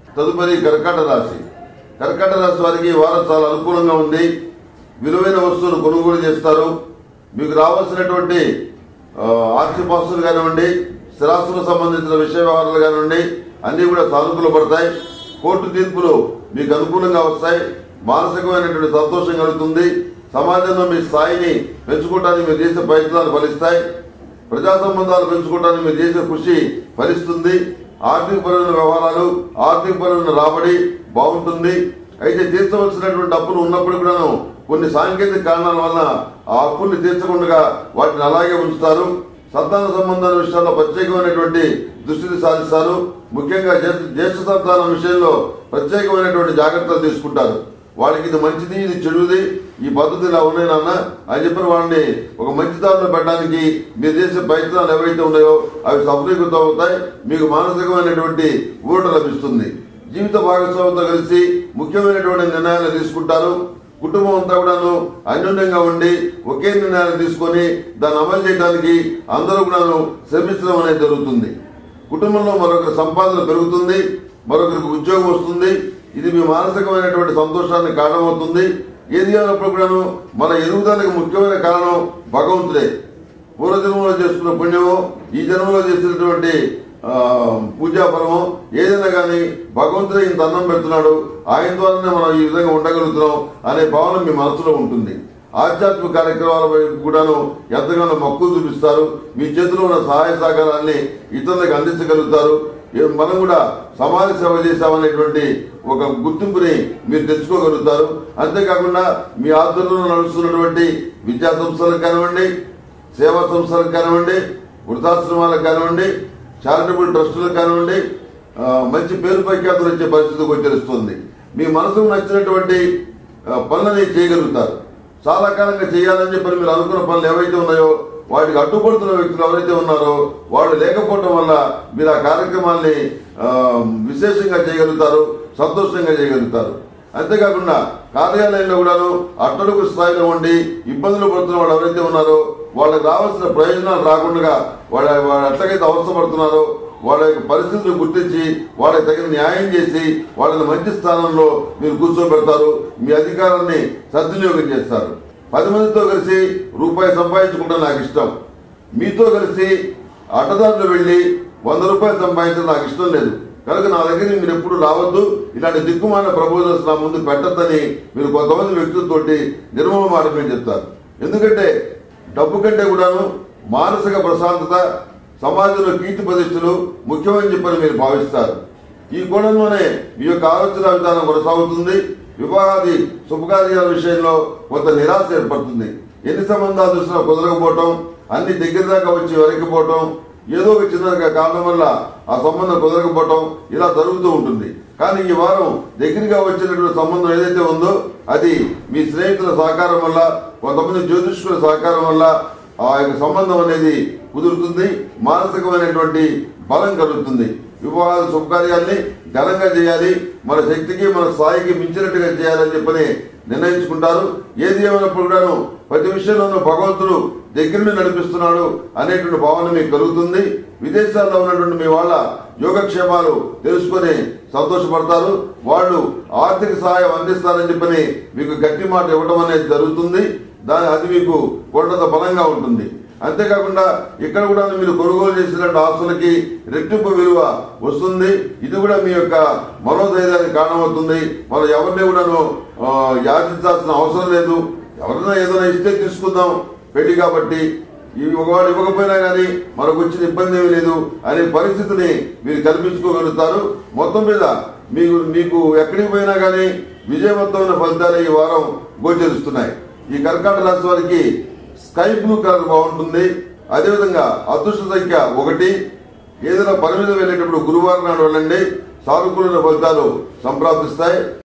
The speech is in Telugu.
తదుపరి కర్కాట రాశి కర్కాట రాశి వారికి ఈ వారం చాలా అనుకూలంగా ఉంది విలువైన వస్తువులు కొనుగోలు చేస్తారు మీకు రావాల్సినటువంటి ఆ, ఆస్తిపాస్తులు కానివ్వండి స్థిరాస్తులకు సంబంధించిన విషయ వ్యవహారాలు కానివ్వండి అన్ని కూడా సానుకూల పడతాయి కోర్టు తీర్పులు మీకు అనుకూలంగా వస్తాయి మానసికమైనటువంటి సంతోషం కలుగుతుంది సమాజంలో మీ స్థాయిని పెంచుకోవడానికి మీరు చేసే ప్రయత్నాలు ఫలిస్తాయి ప్రజా సంబంధాలు పెంచుకోవడానికి మీరు చేసే కృషి ఫలిస్తుంది ఆర్థిక పరమైన వ్యవహారాలు ఆర్థిక పరమైన రాబడి బాగుంటుంది అయితే తీర్చవలసినటువంటి అప్పులు ఉన్నప్పుడు కూడాను కొన్ని సాంకేతిక కారణాల వల్ల ఆ అప్పుల్ని తీర్చకుండా వాటిని అలాగే ఉంచుతారు సంతాన సంబంధాల విషయాల్లో ప్రత్యేకమైనటువంటి దృష్టిని సాధిస్తారు ముఖ్యంగా జ్యేష్ఠ జ్యేష్ఠ సంతానం విషయంలో ప్రత్యేకమైనటువంటి జాగ్రత్తలు తీసుకుంటారు వాళ్ళకి ఇది మంచిది ఇది చెడుది ఈ పద్ధతి ఇలా ఉన్నాయి నాన్న అని చెప్పిన వాళ్ళని ఒక మంచి దారిలో పెట్టడానికి మీరు చేసే ప్రయత్నాలు ఏవైతే ఉన్నాయో అవి సఫలీకృతం అవుతాయి మీకు మానసికమైనటువంటి ఊరట లభిస్తుంది జీవిత భాగస్వామితో కలిసి ముఖ్యమైనటువంటి నిర్ణయాలు తీసుకుంటారు కుటుంబం అంతా కూడాను అన్యోన్యంగా ఉండి ఒకే నిర్ణయాలు తీసుకొని దాన్ని అమలు చేయడానికి అందరూ కూడాను శ్రమించడం అనేది జరుగుతుంది కుటుంబంలో మరొకరి సంపాదన పెరుగుతుంది మరొకరికి ఉద్యోగం వస్తుంది ఇది మీ మానసికమైనటువంటి సంతోషాన్ని కారణమవుతుంది ఏది అయినప్పుడు కూడాను మన ఎదుగుదలకు ముఖ్యమైన కారణం భగవంతుడే పూర్వజన్మలో చేసుకున్న పుణ్యమో ఈ జన్మలో చేసినటువంటి ఆ, పూజా ఫలమో ఏదైనా కానీ భగవంతుడే ఇంత అన్నం పెడుతున్నాడు ఆయన ద్వారానే మనం ఈ విధంగా ఉండగలుగుతున్నాం అనే భావన మీ మనసులో ఉంటుంది ఆధ్యాత్మిక కార్యక్రమాల వైపు కూడాను ఎంతగానో మక్కువ చూపిస్తారు మీ చేతిలో ఉన్న సహాయ సహకారాన్ని ఇతరులకు అందించగలుగుతారు ఏ- మనం కూడా సమాజ సేవ చేశామనేటువంటి ఒక గుర్తింపుని మీరు తెచ్చుకోగలుగుతారు అంతేకాకుండా మీ ఆధ్వర్యంలో నడుస్తున్నటువంటి విద్యా సంస్థలకు కానివ్వండి సేవా సంస్థలకు కానివ్వండి వృద్ధాశ్రమాలకు కానివ్వండి చారిటబుల్ ట్రస్టులకు కానివ్వండి ఆ, మంచి పేరు ప్రఖ్యాతులు వచ్చే పరిస్థితి గోచరిస్తుంది మీ మనసుకు నచ్చినటువంటి ఆ, పనులని చేయగలుగుతారు చాలా కాలంగా చేయాలని చెప్పి మీరు అనుకున్న పనులు ఏవైతే ఉన్నాయో వాటికి అడ్డుపడుతున్న వ్యక్తులు ఎవరైతే ఉన్నారో వాళ్ళు లేకపోవడం వల్ల మీరు ఆ కార్యక్రమాల్ని ఆ, విశేషంగా చేయగలుగుతారు సంతోషంగా చేయగలుగుతారు అంతేకాకుండా కార్యాలయంలో కూడాను అట్టడుగు స్థాయిలో ఉండి ఇబ్బందులు పడుతున్న వాళ్ళు ఎవరైతే ఉన్నారో వాళ్ళకి రావాల్సిన ప్రయోజనాలు రాకుండా వాళ్ళ వాళ్ళు ఎట్లాగైతే అవసరపడుతున్నారో వాళ్ళ యొక్క పరిస్థితులు గుర్తించి వాళ్ళకి తగిన న్యాయం చేసి వాళ్ళని మంచి స్థానంలో మీరు కూర్చోబెడతారు మీ అధికారాన్ని సద్వినియోగం చేస్తారు పది మందితో కలిసి రూపాయి సంపాదించుకుంటే నాకు ఇష్టం మీతో కలిసి అడ్డదారులు వెళ్ళి వంద రూపాయలు సంపాదించడం నాకు ఇష్టం లేదు కనుక నా దగ్గర మీరు ఎప్పుడు రావద్దు ఇలాంటి దిక్కుమాల ప్రపోజల్స్ నా ముందు పెట్టద్దని మీరు కొంతమంది వ్యక్తులతోటి నిర్మమ మాట మీరు చెప్తారు ఎందుకంటే డబ్బు కంటే కూడాను మానసిక ప్రశాంతత సమాజంలో కీర్తి ప్రతిష్టలు ముఖ్యమని చెప్పని మీరు భావిస్తారు ఈ కోణంలోనే మీ యొక్క ఆలోచన విధానం కొనసాగుతుంది వివాహాది శుభకార్యాల విషయంలో కొంత నిరాశ ఏర్పడుతుంది ఎన్ని సంబంధాలు చూసినా కుదరకపోవటం అన్ని దగ్గర దాకా వచ్చి వెనక్కిపోవటం ఏదో ఒక చిన్న కారణం వల్ల ఆ సంబంధం కుదరకపోవటం ఇలా జరుగుతూ ఉంటుంది కానీ ఈ వారం దగ్గరగా వచ్చినటువంటి సంబంధం ఏదైతే ఉందో అది మీ స్నేహితుల సహకారం వల్ల కొంతమంది జ్యోతిష్కుల సహకారం వల్ల ఆ యొక్క సంబంధం అనేది కుదురుతుంది మానసికమైనటువంటి బలం కలుగుతుంది వివాహాల శుభకార్యాల్ని ఘనంగా చేయాలి మన శక్తికి మన స్థాయికి మించినట్టుగా చేయాలని చెప్పని నిర్ణయించుకుంటారు ఏది ఏమైనప్పుడు కూడాను ప్రతి విషయంలోనూ భగవంతుడు దగ్గర నుండి నడిపిస్తున్నాడు అనేటువంటి భావన మీకు కలుగుతుంది విదేశాల్లో ఉన్నటువంటి మీ వాళ్ళ యోగక్షేమాలు తెలుసుకొని సంతోషపడతారు వాళ్ళు ఆర్థిక సహాయం అందిస్తారని చెప్పని మీకు గట్టి మాట ఇవ్వడం అనేది జరుగుతుంది దాని అది మీకు కొండంత బలంగా ఉంటుంది అంతేకాకుండా ఇక్కడ కూడా మీరు కొనుగోలు చేసినట్టు ఆస్తులకి రెట్టింపు విలువ వస్తుంది ఇది కూడా మీ యొక్క మనోధైర్యానికి కారణమవుతుంది మనం ఎవరిని కూడాను ఆ, యాచించాల్సిన అవసరం లేదు ఎవరైనా ఏదైనా ఇస్తే తీసుకుందాం పెళ్లి కాబట్టి ఇవి ఒకవాడు ఇవ్వకపోయినా కానీ మనకు వచ్చిన ఇబ్బంది ఏమీ లేదు అనే పరిస్థితిని మీరు కల్పించుకోగలుగుతారు మొత్తం మీద మీకు మీకు ఎక్కడికి పోయినా కానీ విజయవంతమైన ఫలితాలు ఈ వారం గోచరిస్తున్నాయి ఈ కర్కాట రాశి వారికి స్కై బ్లూ కలర్ బాగుంటుంది అదేవిధంగా అదృష్ట సంఖ్య ఒకటి ఏదైనా పని మీద వెళ్ళేటప్పుడు గురువారం నాడు వెళ్ళండి సానుకూల ఫలితాలు సంప్రాప్తిస్తాయి